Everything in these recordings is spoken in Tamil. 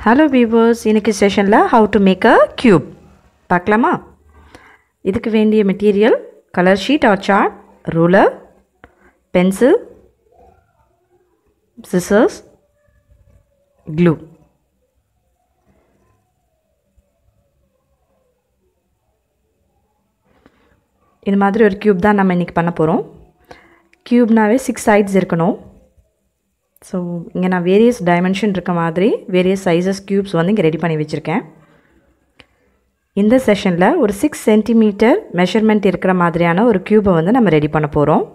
ஹலோ வீவர்ஸ் இன்னைக்கு செஷனில் how to make a cube பார்க்கலாமா இதுக்கு வேண்டிய material colour sheet or chart ruler pencil scissors glue இது மாதிரி ஒரு க்யூப் தான் நம்ம இன்றைக்கி பண்ண போகிறோம் க்யூப்னாவே சிக்ஸ் சைட்ஸ் இருக்கணும் ஸோ இங்கே நான் வேரியஸ் டைமென்ஷன் இருக்க மாதிரி வேரியஸ் சைஸஸ் க்யூப்ஸ் வந்து இங்கே ரெடி பண்ணி வச்சுருக்கேன் இந்த செஷனில் ஒரு சிக்ஸ் சென்டிமீட்டர் மெஷர்மெண்ட் இருக்கிற மாதிரியான ஒரு க்யூபை வந்து நம்ம ரெடி பண்ண போகிறோம்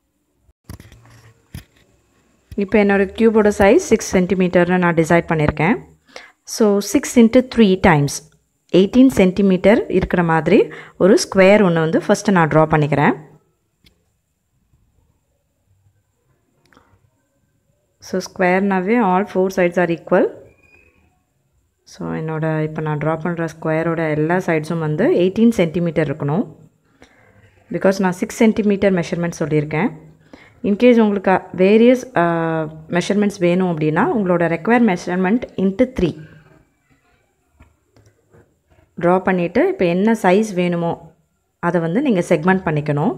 இப்போ என்னோடய க்யூபோட சைஸ் சிக்ஸ் சென்டிமீட்டர்னு நான் டிசைட் பண்ணியிருக்கேன் so six into three times eighteen centimetre இருக்கிற மாதிரி ஒரு ஸ்கொயர் ஒன்று வந்து ஃபஸ்ட்டு நான் ட்ரா பண்ணிக்கிறேன் ஸோ ஸ்கொயர்னாவே all four sides are equal so என்னோடய இப்போ நான் ட்ரா பண்ணுற ஸ்கொயரோட எல்லா சைட்ஸும் வந்து எயிட்டீன் சென்டிமீட்டர் இருக்கணும் பிகாஸ் நான் சிக்ஸ் சென்டிமீட்டர் மெஷர்மெண்ட் சொல்லியிருக்கேன் இன்கேஸ் உங்களுக்கு வேரியஸ் மெஷர்மெண்ட்ஸ் வேணும் அப்படின்னா உங்களோட require measurement into three draw பண்ணிவிட்டு இப்போ என்ன சைஸ் வேணுமோ அதை வந்து நீங்கள் செக்மெண்ட் பண்ணிக்கணும்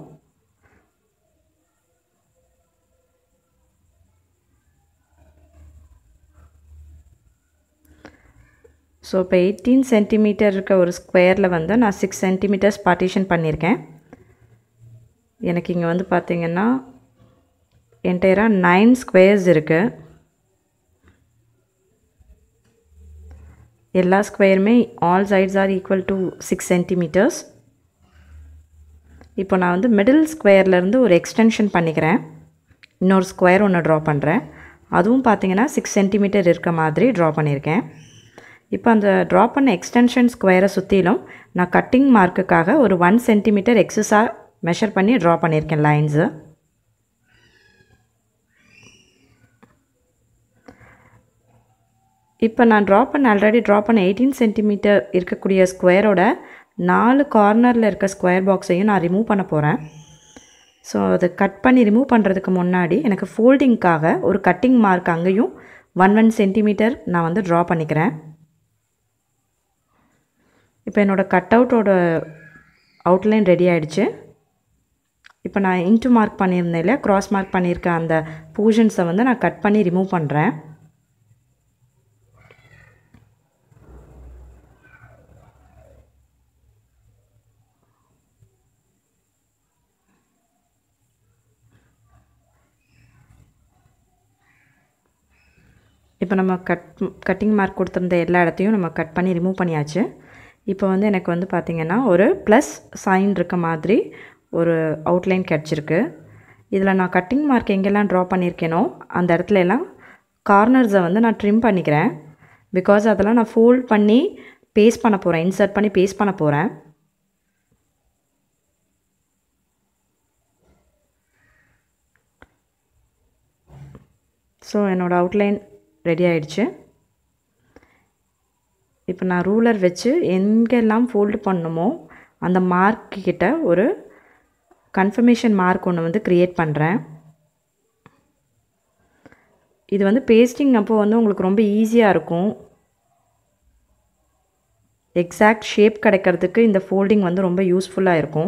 ஸோ இப்போ எயிட்டீன் சென்டிமீட்டர் இருக்க ஒரு ஸ்கொயரில் வந்து நான் சிக்ஸ் சென்டிமீட்டர்ஸ் பார்ட்டிஷன் பண்ணியிருக்கேன் எனக்கு இங்கே வந்து பார்த்திங்கன்னா என்டையராக நைன் ஸ்கொயர்ஸ் இருக்குது எல்லா ஸ்கொயருமே all sides are equal to six centimetres இப்போ நான் வந்து மிடில் ஸ்கொயர்லேருந்து ஒரு எக்ஸ்டென்ஷன் பண்ணிக்கிறேன் இன்னொரு ஸ்கொயர் ஒன்று ட்ரா பண்ணுறேன் அதுவும் பார்த்தீங்கன்னா சிக்ஸ் சென்டிமீட்டர் இருக்க மாதிரி ட்ரா பண்ணியிருக்கேன் இப்போ அந்த ட்ரா பண்ண எக்ஸ்டென்ஷன் ஸ்கொயரை சுற்றிலும் நான் கட்டிங் மார்க்குக்காக ஒரு ஒன் சென்டிமீட்டர் எக்ஸஸாக மெஷர் பண்ணி ட்ரா பண்ணியிருக்கேன் லைன்ஸு இப்போ நான் ட்ரா பண்ண ஆல்ரெடி ட்ரா பண்ண எயிட்டீன் சென்டிமீட்டர் இருக்கக்கூடிய ஸ்கொயரோட நாலு கார்னரில் இருக்க ஸ்கொயர் பாக்ஸையும் நான் ரிமூவ் பண்ண போகிறேன் ஸோ அதை கட் பண்ணி ரிமூவ் பண்ணுறதுக்கு முன்னாடி எனக்கு ஃபோல்டிங்க்காக ஒரு கட்டிங் மார்க் அங்கேயும் ஒன் ஒன் சென்டிமீட்டர் நான் வந்து ட்ரா பண்ணிக்கிறேன் இப்போ என்னோடய கட் அவுட்டோட அவுட்லைன் ரெடி ஆகிடுச்சு இப்போ நான் இன்ட்டு மார்க் பண்ணியிருந்தேன் இல்லையா க்ராஸ் மார்க் பண்ணியிருக்க அந்த போர்ஷன்ஸை வந்து நான் கட் பண்ணி ரிமூவ் பண்ணுறேன் இப்போ நம்ம கட் கட்டிங் மார்க் கொடுத்துருந்த எல்லா இடத்தையும் நம்ம கட் பண்ணி ரிமூவ் பண்ணியாச்சு இப்போ வந்து எனக்கு வந்து பார்த்திங்கன்னா ஒரு ப்ளஸ் சைன் இருக்க மாதிரி ஒரு அவுட்லைன் கிடச்சிருக்கு இதில் நான் கட்டிங் மார்க் எங்கெல்லாம் ட்ரா பண்ணியிருக்கேனோ அந்த இடத்துல எல்லாம் கார்னர்ஸை வந்து நான் ட்ரிம் பண்ணிக்கிறேன் பிகாஸ் அதெல்லாம் நான் ஃபோல்ட் பண்ணி பேஸ்ட் பண்ண போகிறேன் இன்சர்ட் பண்ணி பேஸ்ட் பண்ண போகிறேன் ஸோ என்னோடய அவுட்லைன் ரெடி ஆயிடுச்சு இப்போ நான் ரூலர் வச்சு எங்கெல்லாம் ஃபோல்டு பண்ணுமோ அந்த மார்க் கிட்ட ஒரு கன்ஃபர்மேஷன் மார்க் ஒன்று வந்து க்ரியேட் பண்ணுறேன் இது வந்து பேஸ்டிங் அப்போ வந்து உங்களுக்கு ரொம்ப ஈஸியாக இருக்கும் எக்ஸாக்ட் ஷேப் கிடைக்கிறதுக்கு இந்த ஃபோல்டிங் வந்து ரொம்ப யூஸ்ஃபுல்லாக இருக்கும்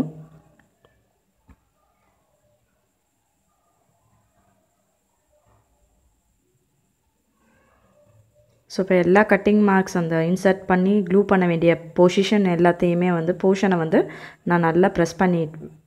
ஸோ இப்போ எல்லா கட்டிங் மார்க்ஸ் அந்த இன்சர்ட் பண்ணி க்ளூ பண்ண வேண்டிய பொசிஷன் எல்லாத்தையுமே வந்து போர்ஷனை வந்து நான் நல்லா ப்ரெஸ் பண்ணி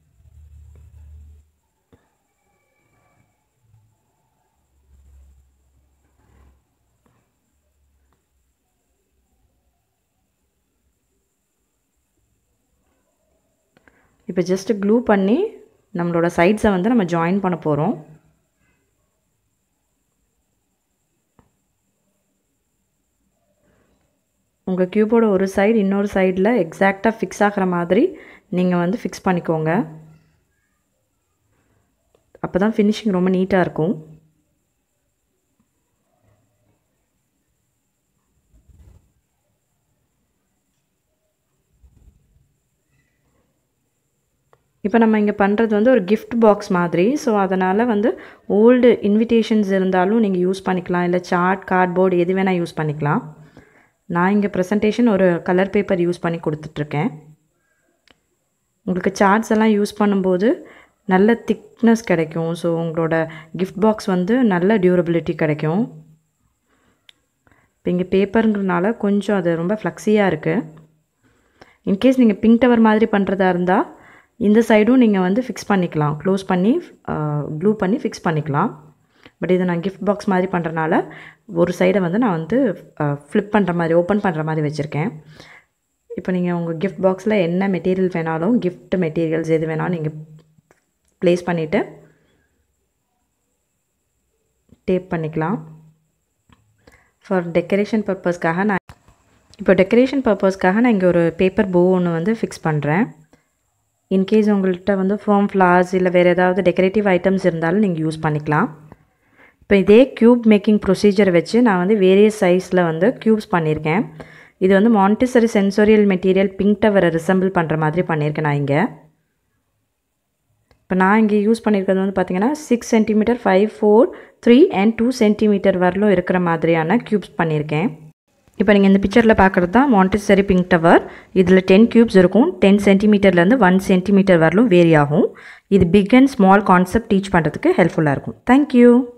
இப்போ ஜஸ்ட்டு க்ளூ பண்ணி நம்மளோட சைட்ஸை வந்து நம்ம ஜாயின் பண்ண போகிறோம் உங்கள் க்யூபோட ஒரு சைடு இன்னொரு சைடில் எக்ஸாக்டாக ஃபிக்ஸ் ஆகிற மாதிரி நீங்கள் வந்து ஃபிக்ஸ் பண்ணிக்கோங்க அப்போ தான் ஃபினிஷிங் ரொம்ப நீட்டாக இருக்கும் இப்போ நம்ம இங்கே பண்ணுறது வந்து ஒரு gift பாக்ஸ் மாதிரி ஸோ அதனால் வந்து ஓல்டு இன்விடேஷன்ஸ் இருந்தாலும் நீங்கள் யூஸ் பண்ணிக்கலாம் இல்லை சார்ட் கார்ட்போர்டு எது வேணால் யூஸ் பண்ணிக்கலாம் நான் இங்கே ப்ரெசன்டேஷன் ஒரு கலர் பேப்பர் யூஸ் பண்ணி கொடுத்துட்ருக்கேன் உங்களுக்கு சார்ட்ஸ் எல்லாம் யூஸ் பண்ணும்போது நல்ல திக்னஸ் கிடைக்கும் ஸோ உங்களோட கிஃப்ட் பாக்ஸ் வந்து நல்ல டியூரபிலிட்டி கிடைக்கும் இப்போ இங்கே பேப்பருங்கிறனால கொஞ்சம் அது ரொம்ப ஃப்ளக்ஸியாக இருக்குது இன்கேஸ் நீங்கள் பிங்க் டவர் மாதிரி பண்ணுறதா இருந்தால் இந்த சைடும் நீங்கள் வந்து ஃபிக்ஸ் பண்ணிக்கலாம் க்ளோஸ் பண்ணி க்ளூ பண்ணி ஃபிக்ஸ் பண்ணிக்கலாம் பட் இதை நான் கிஃப்ட் பாக்ஸ் மாதிரி பண்ணுறனால ஒரு சைடை வந்து நான் வந்து ஃப்ளிப் பண்ணுற மாதிரி ஓப்பன் பண்ணுற மாதிரி வச்சுருக்கேன் இப்போ நீங்கள் உங்கள் கிஃப்ட் பாக்ஸில் என்ன மெட்டீரியல் வேணாலும் கிஃப்ட் மெட்டீரியல்ஸ் எது வேணாலும் நீங்கள் ப்ளேஸ் பண்ணிவிட்டு டேப் பண்ணிக்கலாம் ஃபார் டெக்கரேஷன் பர்பஸ்க்காக நான் இப்போ டெக்கரேஷன் பர்பஸ்க்காக நான் இங்கே ஒரு பேப்பர் போ ஒன்று வந்து ஃபிக்ஸ் பண்ணுறேன் இன்கேஸ் உங்கள்கிட்ட வந்து ஃபோம் ஃப்ளார்ஸ் இல்லை வேறு ஏதாவது டெக்கரேட்டிவ் ஐட்டம்ஸ் இருந்தாலும் நீங்கள் யூஸ் பண்ணிக்கலாம் இப்போ இதே க்யூப் மேக்கிங் ப்ரொசீஜரை வச்சு நான் வந்து வேரியஸ் சைஸில் வந்து க்யூப்ஸ் பண்ணியிருக்கேன் இது வந்து மாண்டிசரி சென்சோரியல் மெட்டீரியல் பிங்க் டவரை ரிசம்பிள் பண்ணுற மாதிரி பண்ணியிருக்கேன் நான் இங்கே இப்போ நான் இங்கே யூஸ் பண்ணியிருக்கிறது வந்து பார்த்திங்கன்னா six centimetre five four three and two centimetre வரலும் இருக்கிற மாதிரியான க்யூப்ஸ் பண்ணியிருக்கேன் இப்போ நீங்கள் இந்த பிக்சரில் பார்க்குறது தான் மாண்டிசரி பிங்க் டவர் இதில் டென் க்யூப்ஸ் இருக்கும் டென் சென்டிமீட்டர்லேருந்து ஒன் சென்டிமீட்டர் வரலும் வேரி ஆகும் இது big and small concept teach பண்ணுறதுக்கு ஹெல்ப்ஃபுல்லாக இருக்கும் தேங்க்யூ